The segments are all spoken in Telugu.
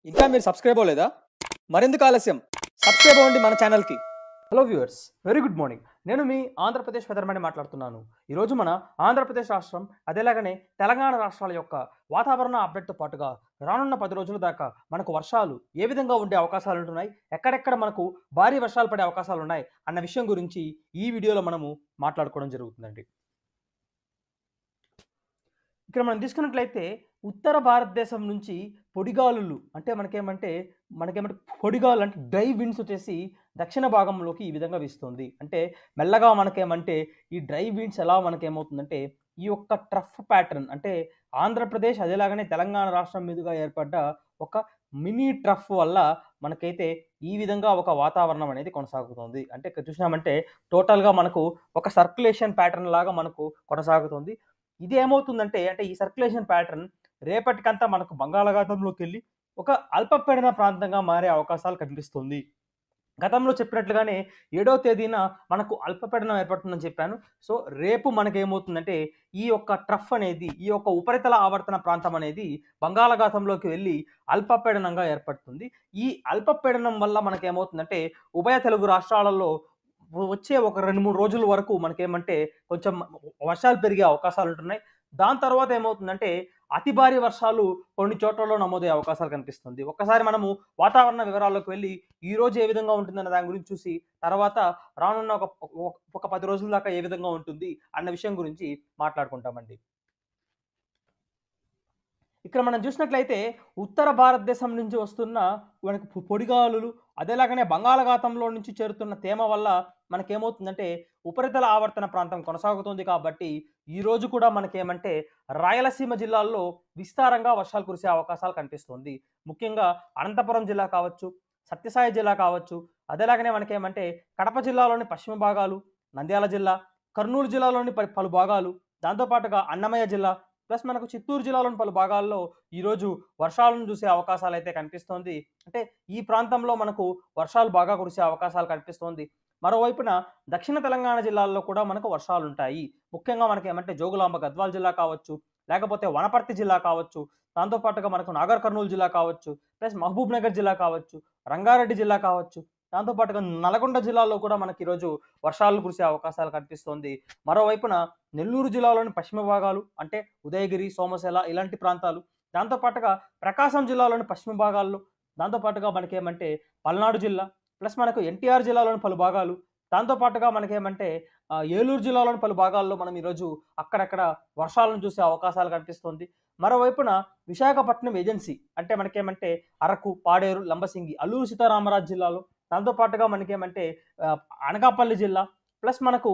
ఇంకా మీరు సబ్స్క్రైబ్ అవ్వలేదా మరెందుకు ఆలస్యం సబ్స్క్రైబ్ అవ్వండి మన ఛానల్కి hello viewers very good morning నేను మీ ఆంధ్రప్రదేశ్ వెదర్మని మాట్లాడుతున్నాను ఈరోజు మన ఆంధ్రప్రదేశ్ రాష్ట్రం అదేలాగానే తెలంగాణ రాష్ట్రాల యొక్క వాతావరణ అప్డేట్తో పాటుగా రానున్న పది రోజుల దాకా మనకు వర్షాలు ఏ విధంగా ఉండే అవకాశాలు ఉంటున్నాయి ఎక్కడెక్కడ మనకు భారీ వర్షాలు పడే అవకాశాలు ఉన్నాయి అన్న విషయం గురించి ఈ వీడియోలో మనము మాట్లాడుకోవడం జరుగుతుందండి ఇక్కడ మనం తీసుకున్నట్లయితే ఉత్తర భారతదేశం నుంచి పొడిగాలులు అంటే మనకేమంటే మనకేమంటే పొడిగాలు అంటే డ్రై విండ్స్ వచ్చేసి దక్షిణ భాగంలోకి ఈ విధంగా వీస్తుంది అంటే మెల్లగా మనకేమంటే ఈ డ్రై విండ్స్ ఎలా మనకేమవుతుందంటే ఈ యొక్క ట్రఫ్ ప్యాటర్న్ అంటే ఆంధ్రప్రదేశ్ అదేలాగానే తెలంగాణ రాష్ట్రం మీదుగా ఏర్పడ్డ ఒక మినీ ట్రఫ్ వల్ల మనకైతే ఈ విధంగా ఒక వాతావరణం అనేది కొనసాగుతుంది అంటే ఇక్కడ చూసినామంటే టోటల్గా మనకు ఒక సర్క్యులేషన్ ప్యాటర్న్ లాగా మనకు కొనసాగుతుంది ఇది ఏమవుతుందంటే అంటే ఈ సర్క్యులేషన్ ప్యాటర్న్ రేపటికంతా మనకు బంగాళాఖాతంలోకి వెళ్ళి ఒక అల్పపీడన ప్రాంతంగా మారే అవకాశాలు కనిపిస్తుంది గతంలో చెప్పినట్లుగానే ఏడో తేదీన మనకు అల్పపీడనం ఏర్పడుతుందని చెప్పాను సో రేపు మనకి ఏమవుతుందంటే ఈ యొక్క ట్రఫ్ అనేది ఈ యొక్క ఉపరితల ఆవర్తన ప్రాంతం అనేది బంగాళాఖాతంలోకి వెళ్ళి అల్పపీడనంగా ఏర్పడుతుంది ఈ అల్పపీడనం వల్ల మనకేమవుతుందంటే ఉభయ తెలుగు రాష్ట్రాలలో వచ్చే ఒక రెండు మూడు రోజుల వరకు మనకేమంటే కొంచెం వర్షాలు పెరిగే అవకాశాలు ఉంటున్నాయి దాని తర్వాత ఏమవుతుందంటే అతి భారీ వర్షాలు కొన్ని చోట్లలో నమోదయ్యే అవకాశాలు కనిపిస్తుంది ఒక్కసారి మనము వాతావరణ వివరాల్లోకి వెళ్ళి ఈ రోజు ఏ విధంగా ఉంటుందన్న దాని గురించి చూసి తర్వాత రానున్న ఒక ఒక- ఒక పది రోజుల దాకా ఏ విధంగా ఉంటుంది అన్న విషయం గురించి మాట్లాడుకుంటామండి ఇక్కడ మనం చూసినట్లయితే ఉత్తర భారతదేశం నుంచి వస్తున్న మనకు పొ- పొడిగాలులు అదేలాగానే బంగాళాఖాతంలో నుంచి చేరుతున్న తేమ వల్ల మనకేమవుతుందంటే ఉపరితల ఆవర్తన ప్రాంతం కొనసాగుతుంది కాబట్టి ఈ రోజు కూడా మనకేమంటే రాయలసీమ జిల్లాల్లో విస్తారంగా వర్షాలు కురిసే అవకాశాలు కనిపిస్తుంది ముఖ్యంగా అనంతపురం జిల్లా కావచ్చు సత్యసాయి జిల్లా కావచ్చు అదేలాగానే మనకేమంటే కడప జిల్లాలోని పశ్చిమ భాగాలు నంద్యాల జిల్లా కర్నూలు జిల్లాలోని పలు పలు భాగాలు దాంతోపాటుగా అన్నమయ్య జిల్లా ప్లస్ మనకు చిత్తూరు జిల్లాలోని పలు భాగాల్లో ఈరోజు వర్షాలను చూసే అవకాశాలు అయితే కనిపిస్తోంది అంటే ఈ ప్రాంతంలో మనకు వర్షాలు బాగా కురిసే అవకాశాలు కనిపిస్తోంది మరోవైపున దక్షిణ తెలంగాణ జిల్లాల్లో కూడా మనకు వర్షాలు ఉంటాయి ముఖ్యంగా మనకి ఏమంటే జోగులాంబ గద్వాల్ జిల్లా కావచ్చు లేకపోతే వనపర్తి జిల్లా కావచ్చు దాంతోపాటుగా మనకు నాగర్ కర్నూలు జిల్లా కావచ్చు ప్లస్ మహబూబ్ నగర్ జిల్లా కావచ్చు రంగారెడ్డి జిల్లా కావచ్చు దాంతోపాటుగా నల్గొండ జిల్లాలో కూడా మనకి ఈరోజు వర్షాలు కురిసే అవకాశాలు కనిపిస్తోంది మరోవైపున నెల్లూరు జిల్లాలోని పశ్చిమ భాగాలు అంటే ఉదయగిరి సోమశిల ఇలాంటి ప్రాంతాలు దాంతోపాటుగా ప్రకాశం జిల్లాలోని పశ్చిమ భాగాల్లో దాంతోపాటుగా మనకేమంటే పల్నాడు జిల్లా ప్లస్ మనకు ఎన్టీఆర్ జిల్లాలోని పలు భాగాలు దాంతోపాటుగా మనకేమంటే ఆ, ఏలూరు జిల్లాలోని పలు భాగాల్లో మనం ఈరోజు అక్కడక్కడ వర్షాలను చూసే అవకాశాలు కనిపిస్తుంది మరోవైపున విశాఖపట్నం ఏజెన్సీ అంటే మనకేమంటే అరకు పాడేరు లంబసింగి అల్లూరు సీతారామరాజు జిల్లాలో దాంతోపాటుగా మనకేమంటే ఆ, అనకాపల్లి జిల్లా ప్లస్ మనకు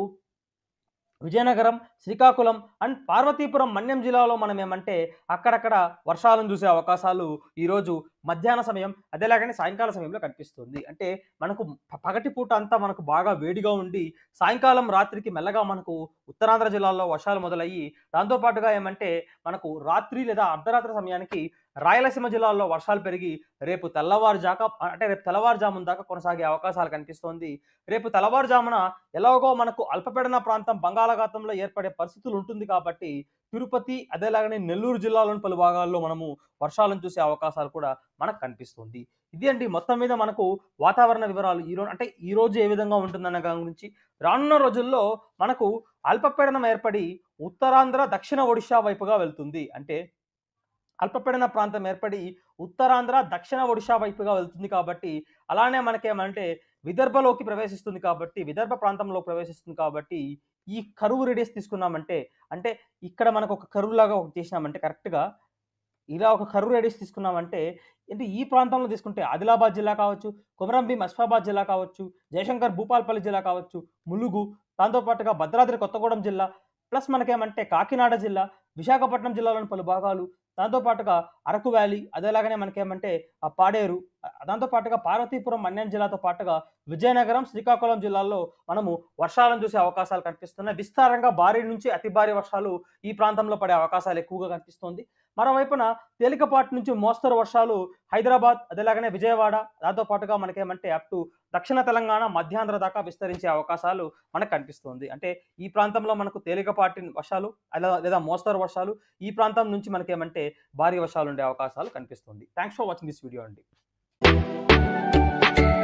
విజయనగరం శ్రీకాకుళం అండ్ పార్వతీపురం మన్యం జిల్లాలో మనం ఏమంటే అక్కడక్కడ వర్షాలను చూసే అవకాశాలు ఈరోజు మధ్యాహ్న సమయం అదేలాగానే సాయంకాల సమయంలో కనిపిస్తుంది అంటే మనకు ప- పగటి పూట అంతా మనకు బాగా వేడిగా ఉండి సాయంకాలం రాత్రికి మెల్లగా మనకు ఉత్తరాంధ్ర జిల్లాల్లో వర్షాలు మొదలయ్యి దాంతోపాటుగా ఏమంటే మనకు రాత్రి లేదా అర్ధరాత్రి సమయానికి రాయలసీమ జిల్లాల్లో వర్షాలు పెరిగి రేపు తెల్లవారుజాక అంటే రేపు తెల్లవారుజామున దాకా కొనసాగే అవకాశాలు కనిపిస్తోంది రేపు తెల్లవారుజామున ఎలాగో మనకు అల్పపీడన ప్రాంతం బంగాళాఖాతంలో ఏర్పడే పరిస్థితులు ఉంటుంది కాబట్టి తిరుపతి అదేలాగానే నెల్లూరు జిల్లాలోని పలు భాగాల్లో మనము వర్షాలను చూసే అవకాశాలు కూడా మనకు కనిపిస్తుంది ఇది అండి మొత్తం మీద మనకు వాతావరణ వివరాలు ఈ రోజు అంటే ఈ రోజు ఏ విధంగా ఉంటుందన్న దాని గురించి రానున్న రోజుల్లో మనకు అల్పపీడనం ఏర్పడి ఉత్తరాంధ్ర దక్షిణ ఒడిశా వైపుగా వెళ్తుంది అంటే అల్పపీడన ప్రాంతం ఏర్పడి ఉత్తరాంధ్ర దక్షిణ ఒడిశా వైపుగా వెళ్తుంది కాబట్టి అలానే మనకేమంటే విదర్భలోకి ప్రవేశిస్తుంది కాబట్టి విదర్భ ప్రాంతంలో ప్రవేశిస్తుంది కాబట్టి ఈ కరువు రేడియస్ తీసుకున్నామంటే అంటే ఇక్కడ మనకు ఒక కరువు లాగా ఒకటి చేసినామంటే కరెక్ట్గా ఇలా ఒక కరువు రేడియస్ తీసుకున్నామంటే అంటే ఈ ప్రాంతంలో తీసుకుంటే ఆదిలాబాద్ జిల్లా కావచ్చు కొమరంభీం అస్ఫాబాద్ జిల్లా కావచ్చు జయశంకర్ భూపాల్పల్లి జిల్లా కావచ్చు ములుగు దాంతోపాటుగా భద్రాద్రి కొత్తగూడెం జిల్లా ప్లస్ మనకేమంటే కాకినాడ జిల్లా విశాఖపట్నం జిల్లాలోని పలు భాగాలు దాంతోపాటుగా అరకు వ్యాలీ అదేలాగానే మనకేమంటే ఆ పాడేరు ఆ దాంతోపాటుగా పార్వతీపురం మన్యం జిల్లాతో పాటుగా విజయనగరం శ్రీకాకుళం జిల్లాల్లో మనము వర్షాలను చూసే అవకాశాలు కనిపిస్తున్నాయి విస్తారంగా భారీ నుంచి అతి భారీ వర్షాలు ఈ ప్రాంతంలో పడే అవకాశాలు ఎక్కువగా కనిపిస్తుంది మరోవైపున తేలికపాటి నుంచి మోస్తరు వర్షాలు హైదరాబాద్ అదేలాగానే విజయవాడ దాంతో పాటుగా మనకేమంటే అప్ టు దక్షిణ తెలంగాణ మధ్యాంధ్ర దాకా విస్తరించే అవకాశాలు మనకు కనిపిస్తుంది అంటే ఈ ప్రాంతంలో మనకు తేలికపాటి వర్షాలు అలా లేదా మోస్తరు వర్షాలు ఈ ప్రాంతం నుంచి మనకేమంటే భారీ వర్షాలు ఉండే అవకాశాలు కనిపిస్తుంది thanks for watching this video అండి